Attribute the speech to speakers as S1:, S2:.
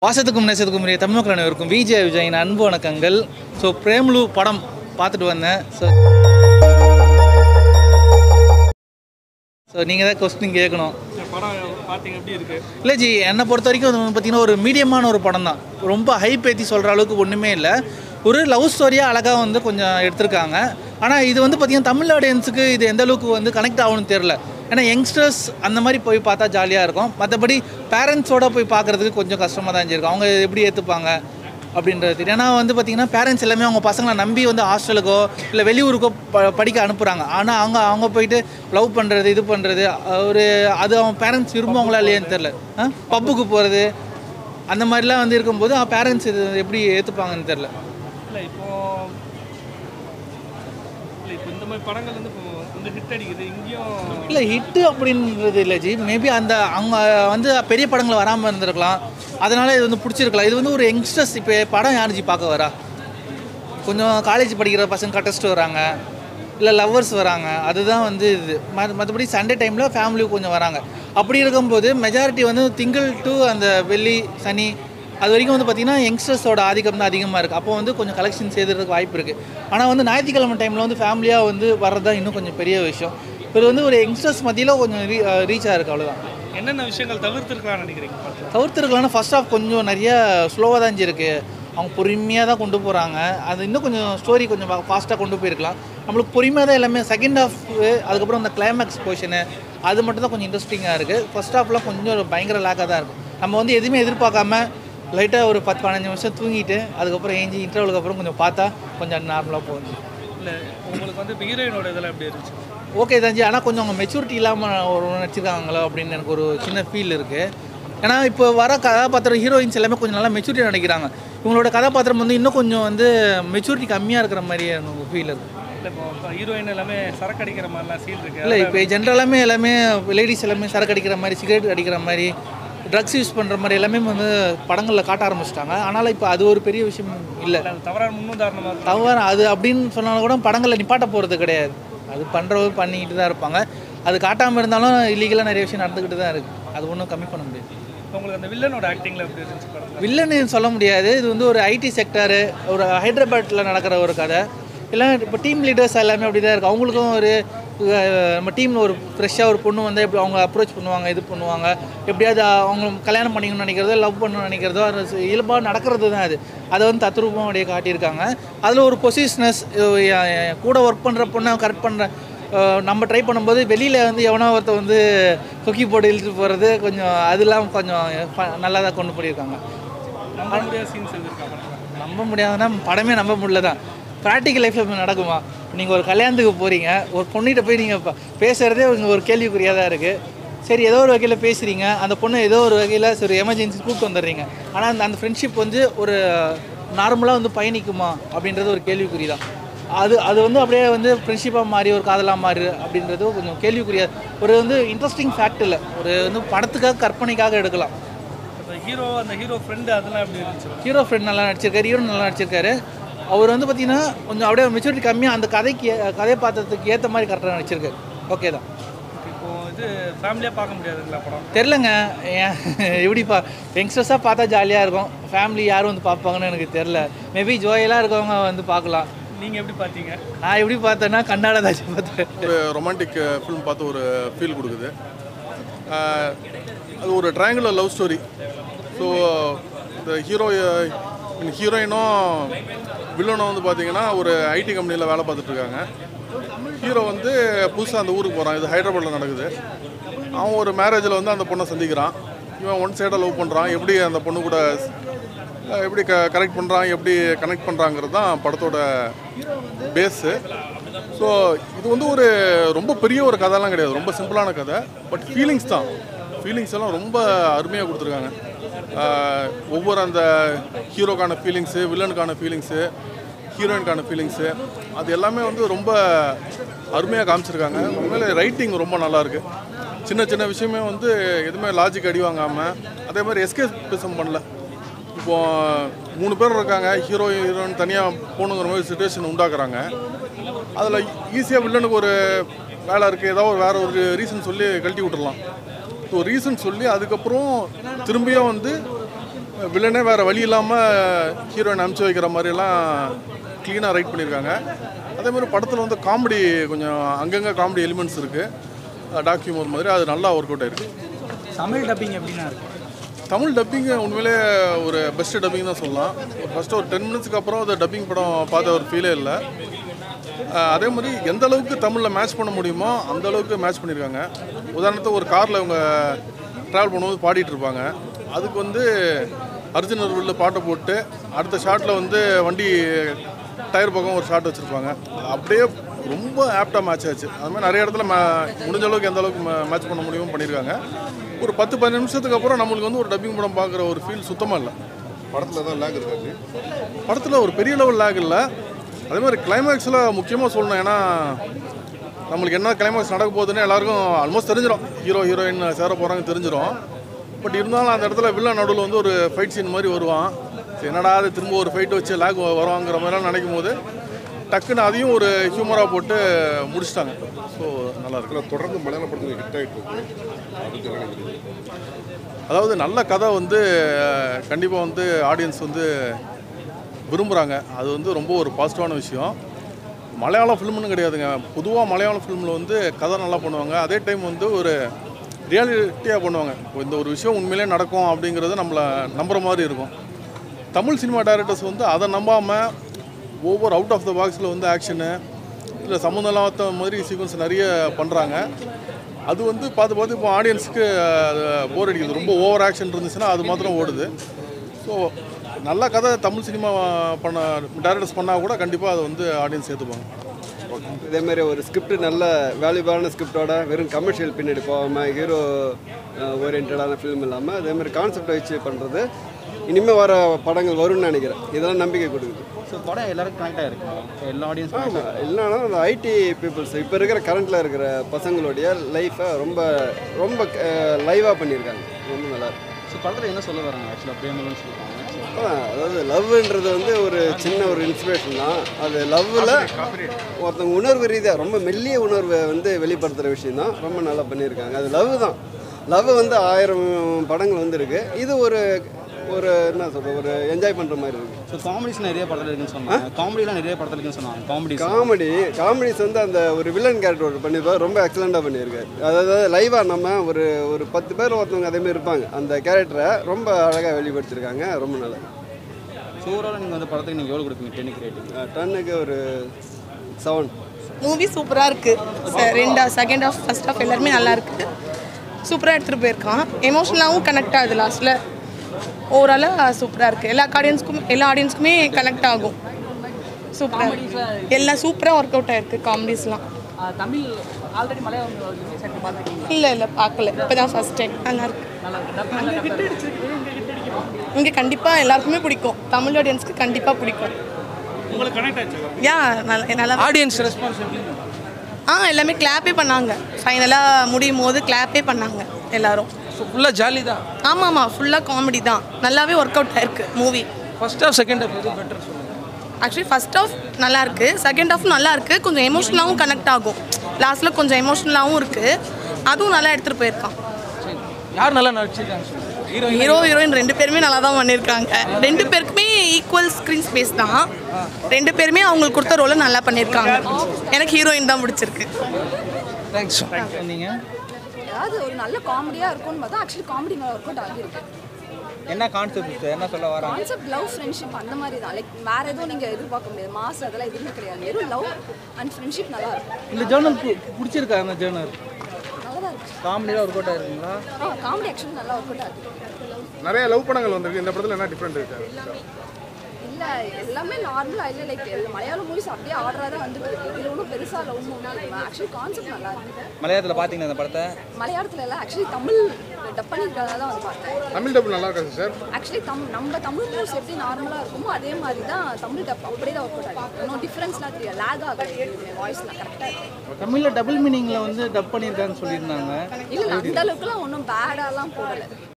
S1: வாசத்துக்கும் நேசத்துக்கும் உரிய தமிழ் மக்கள் அனைவருக்கும் விஜய் விஜயின் அன்பு வணக்கங்கள் ஸோ பிரேம்லு படம் பார்த்துட்டு வந்தேன் ஸோ ஸோ நீங்கள் தான் கொஸ்டின் கேட்கணும்
S2: படம் பார்த்தீங்க எப்படி இருக்கு
S1: இல்லை ஜி என்னை பொறுத்த வரைக்கும் அது வந்து பார்த்தீங்கன்னா ஒரு மீடியமான ஒரு படம் தான் ரொம்ப ஹைப் ஏற்றி சொல்கிற அளவுக்கு ஒன்றுமே இல்லை ஒரு லவ் ஸ்டோரியாக அழகாக வந்து கொஞ்சம் எடுத்திருக்காங்க ஆனால் இது வந்து பார்த்தீங்கன்னா தமிழ் ஆடியன்ஸுக்கு இது எந்த அளவுக்கு வந்து கனெக்ட் ஆகணும்னு தெரில ஏன்னா யங்ஸ்டர்ஸ் அந்த மாதிரி போய் பார்த்தா ஜாலியாக இருக்கும் மற்றபடி பேரண்ட்ஸோட போய் பார்க்குறதுக்கு கொஞ்சம் கஷ்டமாக தான் இருக்கும் அவங்க எப்படி ஏற்றுப்பாங்க அப்படின்றது தெரியும். ஏன்னா வந்து பார்த்திங்கன்னா பேரண்ட்ஸ் எல்லாமே அவங்க பசங்களை நம்பி வந்து ஹாஸ்டலுக்கோ இல்லை வெளியூருக்கோ ப படிக்க அனுப்புகிறாங்க ஆனால் அவங்க அவங்க போயிட்டு லவ் பண்ணுறது இது பண்ணுறது ஒரு அது அவங்க பேரண்ட்ஸ் விரும்புவாங்களா இல்லையான்னு தெரில பப்புக்கு போகிறது அந்த மாதிரிலாம் வந்து இருக்கும்போது பேரண்ட்ஸ் இது எப்படி ஏற்றுப்பாங்கன்னு தெரில
S2: இல்லை இப்போ இல்லை இப்போ இந்த மாதிரி படங்கள் வந்து இப்போ வந்து ஹிட் அடிக்குது இங்கேயும்
S1: இல்லை ஹிட்டு அப்படின்றது இல்லை ஜி மேபி அந்த அவங்க வந்து பெரிய படங்கள் வராமல் இருந்திருக்கலாம் அதனால் இது வந்து பிடிச்சிருக்கலாம் இது வந்து ஒரு யங்ஸ்டர்ஸ் இப்போ படம் யார் ஜி பார்க்க வரா கொஞ்சம் காலேஜ் படிக்கிற பசங்க கட்டஸ்ட்டு வராங்க இல்லை லவ்வர்ஸ் வராங்க அதுதான் வந்து இது ம- மற்றபடி சண்டே டைமில் ஃபேமிலி கொஞ்சம் வராங்க அப்படி இருக்கும்போது மெஜாரிட்டி வந்து திங்கள் டு அந்த வெள்ளி சனி அது வரைக்கும் வந்து பார்த்திங்கன்னா யங்ஸ்டர்ஸோட ஆதிக்கம் தான் அதிகமாக இருக்குது அப்போ வந்து கொஞ்சம் கலெக்ஷன் செய்கிறதுக்கு வாய்ப்பு இருக்குது ஆனால் வந்து ஞாயிற்றுக்கிழமை டைமில் வந்து ஃபேமிலியாக வந்து வர்றது தான் இன்னும் கொஞ்சம் பெரிய விஷயம் இது வந்து ஒரு யங்ஸ்டர்ஸ் மத்தியில் கொஞ்சம் ரீ ரீச்சாக இருக்குது அவ்வளோதான்
S2: என்னென்ன விஷயங்கள் தவிர்த்துருக்கலாம்னு நினைக்கிறீங்க படத்தில்
S1: தவிர்த்துருக்கலாம்னா ஃபர்ஸ்ட் ஆஃப் கொஞ்சம் நிறைய ஸ்லோவாக தான் இருக்கு அவங்க பொறுமையாக தான் கொண்டு போகிறாங்க அது இன்னும் கொஞ்சம் ஸ்டோரி கொஞ்சம் ஃபாஸ்ட்டாக கொண்டு போயிருக்கலாம் நம்மளுக்கு பொறுமையாக தான் எல்லாமே செகண்ட் ஹாஃப் அதுக்கப்புறம் அந்த கிளைமேக்ஸ் போர்ஷனு அது மட்டும் தான் கொஞ்சம் இன்ட்ரெஸ்டிங்காக இருக்குது ஃபர்ஸ்ட் ஹாஃப்லாம் கொஞ்சம் பயங்கர லேக்காக தான் இருக்கும் நம்ம வந்து எதுவுமே எதிர்பார்க்காம லைட்டாக ஒரு பத்து பதினஞ்சு நிமிஷம் தூங்கிட்டு அதுக்கப்புறம் ஏஞ்சி இன்டர்வலுக்கு அப்புறம் கொஞ்சம் பார்த்தா கொஞ்சம் நார்மலாக போகுது
S2: இல்லை உங்களுக்கு வந்து இப்போ ஹீரோயினோட இதெல்லாம் எப்படி இருந்துச்சு
S1: ஓகே தாஞ்சி ஆனால் கொஞ்சம் அவங்க மெச்சூரிட்டி இல்லாமல் ஒரு நடிச்சிருக்காங்களோ அப்படின்னு எனக்கு ஒரு சின்ன ஃபீல் இருக்குது ஏன்னா இப்போ வர கதாபாத்திரம் ஹீரோயின்ஸ் எல்லாமே கொஞ்சம் நல்லா மெச்சூரிட்டி நடிக்கிறாங்க இவங்களோட கதாபாத்திரம் வந்து இன்னும் கொஞ்சம் வந்து மெச்சூரிட்டி கம்மியாக இருக்கிற மாதிரி எனக்கு ஃபீல் இருக்குது
S2: இல்லை இப்போ ஹீரோயின் எல்லாமே சரக்கு அடிக்கிற மாதிரிலாம் சீன் இருக்கு
S1: இல்லை இப்போ ஜென்ரலாமே எல்லாமே லேடிஸ் எல்லாமே சரக்கு அடிக்கிற மாதிரி சிகரெட் அடிக்கிற மாதிரி ட்ரக்ஸ் யூஸ் பண்ணுற மாதிரி எல்லாமே வந்து படங்களில் காட்ட ஆரம்பிச்சிட்டாங்க ஆனால் இப்போ அது ஒரு பெரிய விஷயம் இல்லை
S2: அது தவறான முன்னுதாரணமாக இருக்கு
S1: தவறு அது அப்படின்னு சொன்னாலும் கூட படங்களில் நிப்பாட்ட போகிறது கிடையாது அது பண்ணுறவர் பண்ணிக்கிட்டு தான் இருப்பாங்க அது காட்டாமல் இருந்தாலும் இல்லீகலாக நிறைய விஷயம் நடந்துக்கிட்டு தான் இருக்குது அது ஒன்றும் கம்மி பண்ண முடியாது
S2: இப்போ உங்களுக்கு அந்த வில்லனோட ஆக்டிங்கில் எப்படி இருந்துச்சு படத்தில்
S1: வில்லன்னு சொல்ல முடியாது இது வந்து ஒரு ஐடி செக்டரு ஒரு ஹைதராபாத்தில் நடக்கிற ஒரு கதை இல்லை இப்போ டீம் லீடர்ஸ் எல்லாமே அப்படி தான் இருக்குது அவங்களுக்கும் ஒரு அஹ், நம்ம டீமில் ஒரு ஃப்ரெஷ்ஷாக ஒரு பொண்ணு வந்து எப்படி அவங்க அப்ரோச் பண்ணுவாங்க இது பண்ணுவாங்க எப்படியாவது அவங்க கல்யாணம் பண்ணிக்கணும்னு நினைக்கிறதோ லவ் பண்ணணும்னு நினைக்கிறதோ அது இயல்பாக நடக்கிறது தான் அது அதை வந்து தத்ரூபம் அப்படியே காட்டியிருக்காங்க அதில் ஒரு பொசிஷனஸ் கூட ஒர்க் பண்ணுற பொண்ணை கரெக்ட் பண்ணுற நம்ம ட்ரை பண்ணும்போது வெளியில் வந்து எவனோ ஒருத்த வந்து கொக்கி போட்டு இழுத்துட்டு போகிறது கொஞ்சம் அதெல்லாம் கொஞ்சம் ஃப- நல்லா தான் கொண்டு போயிருக்காங்க
S2: நம்ப முடியாத சீன்ஸ் இருந்திருக்கா படத்தில்
S1: நம்ப முடியாதுன்னா படமே நம்ப முடியல தான் ப்ராக்டிக்கல் லைஃப்பில் நடக்குமா நீங்கள் ஒரு கல்யாணத்துக்கு போகிறீங்க ஒரு பொண்ணுகிட்ட போய் நீங்கள் பேசுகிறதே உங்க ஒரு கேள்விக்குறியாக தான் இருக்குது சரி ஏதோ ஒரு வகையில் பேசுகிறீங்க அந்த பொண்ணு ஏதோ ஒரு வகையில் சரி எமர்ஜென்சி கூப்பிட்டு வந்துடுறீங்க ஆனால் அந்த அந்த ஃப்ரெண்ட்ஷிப் வந்து ஒரு நார்மலாக வந்து பயணிக்குமா அப்படின்றது ஒரு கேள்விக்குறி தான் அது அது வந்து அப்படியே வந்து ஃப்ரெண்ட்ஷிப்பாக மாறி ஒரு காதலாக மாறு அப்படின்றது கொஞ்சம் கேள்விக்குரிய ஒரு வந்து இன்ட்ரெஸ்டிங் ஃபேக்ட் இல்லை ஒரு வந்து படத்துக்காக கற்பனைக்காக எடுக்கலாம்
S2: அந்த ஹீரோ அந்த ஹீரோ ஃப்ரெண்டு அதெல்லாம் எப்படி இருந்துச்சு
S1: ஹீரோ ஃப்ரெண்ட் நல்லா நடிச்சிருக்காரு ஹீரோ நல்லா நடிச்சிருக்காரு அவர் வந்து பார்த்தீங்கன்னா கொஞ்சம் அப்படியே மெச்சூரிட்டி கம்மியாக அந்த கதைக்கு கதை பாத்திரத்துக்கு ஏற்ற மாதிரி கரெக்டாக நடிச்சிருக்காரு ஓகே தான்
S2: இப்போ இது ஃபேமிலியாக பார்க்க முடியாதுங்களா படம்
S1: தெரிலங்க ஏன் எப்படி பா யங்ஸ்டர்ஸாக பார்த்தா ஜாலியாக இருக்கும் ஃபேமிலி யாரும் வந்து பார்ப்பாங்கன்னு எனக்கு தெரில மேபி ஜோயெல்லாம் இருக்கவங்க வந்து பார்க்கலாம்
S2: நீங்கள் எப்படி பார்த்தீங்க
S1: நான் எப்படி பார்த்தேன்னா கண்ணாட தாச்சு பார்த்தேன்
S3: ஒரு ரொமான்டிக் ஃபிலிம் பார்த்து ஒரு ஃபீல் கொடுக்குது ஆஹ் அது ஒரு ட்ரையாங்குலர் லவ் ஸ்டோரி ஸோ இந்த ஹீரோ ஹீரோயினும் வில்லனும் வந்து பார்த்தீங்கன்னா ஒரு ஐடி கம்பெனியில் வேலை பார்த்துட்டு இருக்காங்க ஹீரோ வந்து புதுசாக அந்த ஊருக்கு போகிறான் இது ஹைதராபாத்தில் நடக்குது அவன் ஒரு மேரேஜில் வந்து அந்த பொண்ணை சந்திக்கிறான் இவன் ஒன் சைடாக லவ் பண்ணுறான் எப்படி அந்த பொண்ணு கூட அஹ் எப்படி க கரெக்ட் பண்ணுறான் எப்படி கனெக்ட் பண்ணுறாங்கிறது தான் படத்தோட பேஸு ஸோ இது வந்து ஒரு ரொம்ப பெரிய ஒரு கதைலாம் கிடையாது ரொம்ப சிம்பிளான கதை பட் ஃபீலிங்ஸ் தான் ஃபீலிங்ஸ் எல்லாம் ரொம்ப அருமையாக கொடுத்துருக்காங்க ஆஹ் ஒவ்வொரு அந்த ஹீரோக்கான ஃபீலிங்ஸு வில்லனுக்கான ஃபீலிங்ஸு ஹீரோயினுக்கான ஃபீலிங்ஸு அது எல்லாமே வந்து ரொம்ப அருமையாக காமிச்சிருக்காங்க உண்மையிலே ரைட்டிங் ரொம்ப நல்லா இருக்கு சின்ன சின்ன விஷயமே வந்து எதுவுமே லாஜிக் அடி வாங்காமல் அதே மாதிரி எஸ்கேபிசம் பண்ணல இப்போ மூணு பேர் இருக்காங்க ஹீரோ ஹீரோயின் தனியாக போகணுங்கிற மாதிரி சுச்சுவேஷன் உண்டாக்குறாங்க அதில் ஈஸியாக வில்லனுக்கு ஒரு வேலை இருக்குது ஏதோ ஒரு வேற ஒரு ரீசன் சொல்லி கழட்டி விட்டுறலாம் ஸோ ரீசன் சொல்லி அதுக்கப்புறம் திரும்பியும் வந்து வில்லனே வேறு வழி இல்லாமல் ஹீரோயின் அனுப்பிச்சு வைக்கிற மாதிரிலாம் க்ளீனாக ரைட் பண்ணியிருக்காங்க அதே மாதிரி படத்தில் வந்து காமெடி கொஞ்சம் அங்கங்கே காமெடி எலிமெண்ட்ஸ் இருக்குது டாக்யூமர் மாதிரி அது நல்லா ஒர்க் அவுட் ஆயிருக்கு
S4: தமிழ் டப்பிங் எப்படின்னா இருக்கு
S3: தமிழ் டப்பிங் உண்மையிலே ஒரு பெஸ்ட் டப்பிங் தான் சொல்லலாம் ஃபஸ்ட்டு ஒரு டென் மினிட்ஸ்க்கு அப்புறம் அந்த டப்பிங் படம் பார்த்த ஒரு ஃபீலே இல்லை அஹ் அதே மாதிரி எந்த அளவுக்கு தமிழில் மேட்ச் பண்ண முடியுமோ அந்த அளவுக்கு மேட்ச் பண்ணியிருக்காங்க உதாரணத்துக்கு ஒரு காரில் இவங்க ட்ராவல் பண்ணும்போது பாடிட்டு இருப்பாங்க அதுக்கு வந்து அர்ஜுன் அருவில் பாட்டை போட்டு அடுத்த ஷாட்டில் வந்து வண்டி டயர் பக்கம் ஒரு ஷாட் வச்சுருப்பாங்க அப்படியே ரொம்ப ஆப்டாக மேட்ச் ஆச்சு அது மாதிரி நிறைய இடத்துல மே- முடிஞ்ச அளவுக்கு எந்த அளவுக்கு மேட்ச் பண்ண முடியுமோ பண்ணியிருக்காங்க ஒரு பத்து பதினஞ்சு நிமிஷத்துக்கு அப்புறம் நம்மளுக்கு வந்து ஒரு டப்பிங் படம் பார்க்குற ஒரு ஃபீல் சுத்தமாக இல்லை
S5: படத்தில் தான் லேக் இருக்காது
S3: படத்தில் ஒரு பெரிய லெவல் லேக் இல்லை அதே மாதிரி கிளைமேக்ஸில் முக்கியமாக சொல்லணும் ஏன்னா நம்மளுக்கு என்ன கிளைமேக்ஸ் நடக்க போகுதுன்னு எல்லாருக்கும் ஆல்மோஸ்ட் தெரிஞ்சிடும் ஹீரோ ஹீரோயின் சேர போகிறாங்க தெரிஞ்சிடும் பட் இருந்தாலும் அந்த இடத்துல வில்லன் நடுவில் வந்து ஒரு ஃபைட் சீன் மாதிரி வருவான் சரி, என்னடா அது திரும்ப ஒரு ஃபைட் வச்சு லேக் வருவாங்கிற மாதிரிலாம் நினைக்கும் போது டக்குன்னு அதையும் ஒரு ஹியூமராக போட்டு முடிச்சிட்டாங்க ஸோ நல்லா இருக்கு
S5: ஆனால் தொடர்ந்து மலையாள படத்தில் ஹிட் ஆகிட்டு இருக்கு அதுக்கு என்ன நினைக்கிறீங்க
S3: அதாவது நல்ல கதை வந்து கண்டிப்பாக வந்து ஆடியன்ஸ் வந்து விரும்புகிறாங்க அது வந்து ரொம்ப ஒரு பாசிட்டிவான விஷயம் மலையாள ஃபிலிம்னு கிடையாதுங்க பொதுவாக மலையாள ஃபிலிமில் வந்து கதை நல்லா பண்ணுவாங்க அதே டைம் வந்து ஒரு ரியாலிட்டியாக பண்ணுவாங்க இப்போ இந்த ஒரு விஷயம் உண்மையிலே நடக்கும் அப்படிங்கிறது நம்மளை நம்புகிற மாதிரி இருக்கும் தமிழ் சினிமா டைரக்டர்ஸ் வந்து அதை நம்பாமல் ஒவ்வொரு அவுட் ஆஃப் த பாக்ஸில் வந்து ஆக்ஷனு இல்லை சம்மந்தம் இல்லாத மாதிரி சீக்வன்ஸ் நிறைய பண்ணுறாங்க அது வந்து பார்த்து பார்த்து இப்போ ஆடியன்ஸுக்கு போர் அடிக்குது ரொம்ப ஓவர் ஆக்ஷன் இருந்துச்சுன்னா அது மாத்திரம் ஓடுது ஸோ நல்ல கதை தமிழ் சினிமா பண்ண டைரக்டர்ஸ் பண்ணால் கூட கண்டிப்பாக அதை வந்து ஆடியன்ஸ் ஏற்றுப்பாங்க
S6: இதே மாதிரி ஒரு ஸ்கிரிப்ட் நல்ல வேல்யூபான ஸ்கிரிப்டோட வெறும் கமர்ஷியல் பின்னாடி போகாமல் ஹீரோ ஓரியன்டான ஃபிலிம் இல்லாமல் அதே மாதிரி கான்செப்டை வச்சு பண்ணுறது இனிமேல் வர படங்கள் வரும்னு நினைக்கிறேன் இதெல்லாம் நம்பிக்கை கொடுக்குது
S4: ஸோ படம் எல்லாருக்கும் கனெக்ட் ஆயிருக்கு எல்லா ஆடியன்ஸும்
S6: ஆமாம் இல்லைனா அந்த ஐடி பீப்புள்ஸ் இப்போ இருக்கிற கரண்ட்டில் இருக்கிற பசங்களுடைய லைஃப்பை ரொம்ப ரொம்ப லைவாக பண்ணியிருக்காங்க ரொம்ப நல்லா இருக்கு
S4: ஸோ படத்தில் என்ன சொல்ல வராங்க ஆக்சுவலாக பிரேமலன்னு சொல்லுவாங்க
S6: அதான், அதாவது லவ்ன்றது வந்து ஒரு சின்ன ஒரு இன்ஸ்பிரேஷன் தான் அது லவ்வில் ஒருத்தவங்க உணர்வு ரீதியாக ரொம்ப மெல்லிய உணர்வை வந்து வெளிப்படுத்துகிற விஷயம் தான் ரொம்ப நல்லா பண்ணியிருக்காங்க அது லவ் தான் லவ் வந்து ஆயிரம் படங்கள் வந்து இருக்கு இது ஒரு ஒரு என்ன சொல்ற ஒரு என்ஜாய் பண்ணுற மாதிரி இருக்கு
S4: ஸோ காமெடிஸ் நிறைய படத்தில் இருக்குன்னு சொன்னாங்க காமெடிலாம் நிறைய படத்தில் இருக்குன்னு சொன்னாங்க காமெடிஸ்
S6: காமெடி காமெடிஸ் வந்து அந்த ஒரு வில்லன் கேரக்டர் பண்ணியிருப்பார் ரொம்ப எக்ஸலண்ட்டாக பண்ணியிருக்காரு அதாவது லைவாக நம்ம ஒரு ஒரு பத்து பேர் ஒருத்தவங்க அதேமாதிரி இருப்பாங்க அந்த கேரக்டரை ரொம்ப அழகாக வெளிப்படுத்தியிருக்காங்க ரொம்ப நல்லா
S4: ஸோ ஓவரால் நீங்கள் வந்து படத்துக்கு நீங்கள் எவ்வளோ கொடுப்பீங்க டென்னுக்கு ரேட்டிங்
S6: டன்னுக்கு ஒரு செவன்
S7: மூவி சூப்பராக இருக்குது ரெண்டு செகண்ட் ஆஃப் ஃபர்ஸ்ட் ஆஃப் எல்லாருமே நல்லா இருக்குது சூப்பராக எடுத்துகிட்டு போயிருக்கான் எமோஷ்னலாகவும் கனெக்ட் ஆகுது லாஸ்ட்டில் ஓவராலாக சூப்பராக இருக்குது எல்லா ஆடியன்ஸ்க்கும் எல்லா ஆடியன்ஸ்க்குமே கனெக்ட் ஆகும் சூப்பராக எல்லாம் சூப்பராக ஒர்க் அவுட் ஆயிருக்கு காமெடிஸ்லாம்
S8: தமிழ் ஆல்ரெடி மலையாளம் செட்டு பார்த்துருக்கீங்க
S7: இல்லை இல்லை பார்க்கல இப்போ தான் ஃபஸ்ட் டைம் நல்லா இருக்கு
S8: நல்லா இருக்கு டப் நல்லா ஹிட் அடிச்சிருக்கு இங்கே ஹிட் அடிக்குமா
S7: இங்கே கண்டிப்பாக எல்லாருக்குமே பிடிக்கும் தமிழ் ஆடியன்ஸ்க்கு கண்டிப்பாக பிடிக்கும்
S2: உங்களுக்கு கனெக்ட் ஆச்சு
S7: யா நல்லா நல்லா
S8: ஆடியன்ஸ் ரெஸ்பான்ஸ் எப்படி
S7: ஆ எல்லாமே கிளாப்பே பண்ணாங்க ஃபைனலாக முடியும் போது கிளாப்பே பண்ணாங்க எல்லாரும்
S8: ஸோ ஃபுல்லாக ஜாலி தான்
S7: ஆமாம் ஆமாம் ஃபுல்லாக காமெடி தான் நல்லாவே ஒர்க் அவுட் ஆயிருக்கு movie
S8: first half second half எது பெட்டர் சொல்லுங்கள்
S7: ஆக்சுவலி ஃபர்ஸ்ட் ஆஃப் நல்லா இருக்கு செகண்ட் ஆஃப் நல்லா இருக்கு கொஞ்சம் எமோஷ்னலாகவும் கனெக்ட் ஆகும் லாஸ்ட்டில் கொஞ்சம் எமோஷ்னலாகவும் இருக்கு அதுவும் நல்லா எடுத்துகிட்டு போயிருக்கான்
S8: சரி யார் நல்லா நடிச்சிருக்காங்க சொல்லுங்கள் ஹீரோ
S7: ஹீரோ ஹீரோயின் ரெண்டு பேருமே நல்லா தான் பண்ணியிருக்காங்க ரெண்டு பேருக்குமே ஈக்குவல் ஸ்க்ரீன் ஸ்பேஸ் தான் ரெண்டு பேருமே அவங்களுக்கு கொடுத்த ரோலை நல்லா பண்ணியிருக்காங்க எனக்கு ஹீரோயின் தான் பிடிச்சிருக்கு
S8: தேங்க்ஸ்
S4: வந்தீங்க
S9: ஏதாவது ஒரு நல்ல காமெடியாக இருக்கும்னு பார்த்தா ஆக்சுவலி காமெடி மேலே ஒர்க் அவுட் ஆகியிருக்கு
S4: என்ன கான்செப்ட் என்ன சொல்ல வராங்க
S9: கான்செப்ட் லவ் ஃப்ரெண்ட்ஷிப் அந்த மாதிரி தான் லைக் வேற எதுவும் நீங்கள் எதிர்பார்க்க முடியாது மாஸ் அதெல்லாம் எதுவுமே கிடையாது வெறும் லவ் அண்ட் ஃப்ரெண்ட்ஷிப் நல்லா இருக்கும்
S4: இந்த ஜேர்னல் பிடிச்சிருக்கா அந்த ஜேர்னல்
S9: நல்லா தான் இருக்கு
S4: காமெடியாக ஒர்க் அவுட் ஆயிருக்குங்களா
S9: ஆ காமெடி ஆக்சுவலி நல்லா ஒர்க் அவுட் ஆகுது
S3: நிறைய லவ் படங்கள் வந்திருக்கு இந்த படத்தில் என்ன டிஃப்ரெண்ட் இருக்கு
S9: இல்லை எல்லாமே நார்மலாக இல்லை லைக் மலையாள மூவிஸ் அப்படியே ஆர்டராக தான் வந்துட்டு இருக்கு இதில் ஒன்றும் பெருசாக லவ் மூவி ஆக்சுவலி கான்செப்ட் நல்லா இருக்கு
S4: மலையாளத்தில் பார்த்தீங்களா அந்த படத்தை
S9: மலையாளத்துல எல்லாம் ஆக்சுவலி தமிழ் டப் பண்ணியிருக்கிறதா தான் வந்து பார்த்தேன்
S3: தமிழ் டபுள் நல்லா இருக்காங்க சார்
S9: ஆக்சுவலி தம் நம்ம தமிழ் மூவிஸ் எப்படி நார்மலாக இருக்குமோ அதே மாதிரி தான் தமிழ் டப் அப்படியே தான் ஒர்க் அவுட் ஆகும் இன்னும் டிஃப்ரென்ஸ்லாம் தெரியாது லேக் ஆகாது வாய்ஸ்லாம் கரெக்டாக இருக்கும்
S1: தமிழில் டபுள் மீனிங்கில் வந்து டப் பண்ணியிருக்காங்கன்னு சொல்லியிருந்தாங்க
S9: இல்லை அந்த அளவுக்குலாம் ஒன்றும் பேடாலாம் போடலை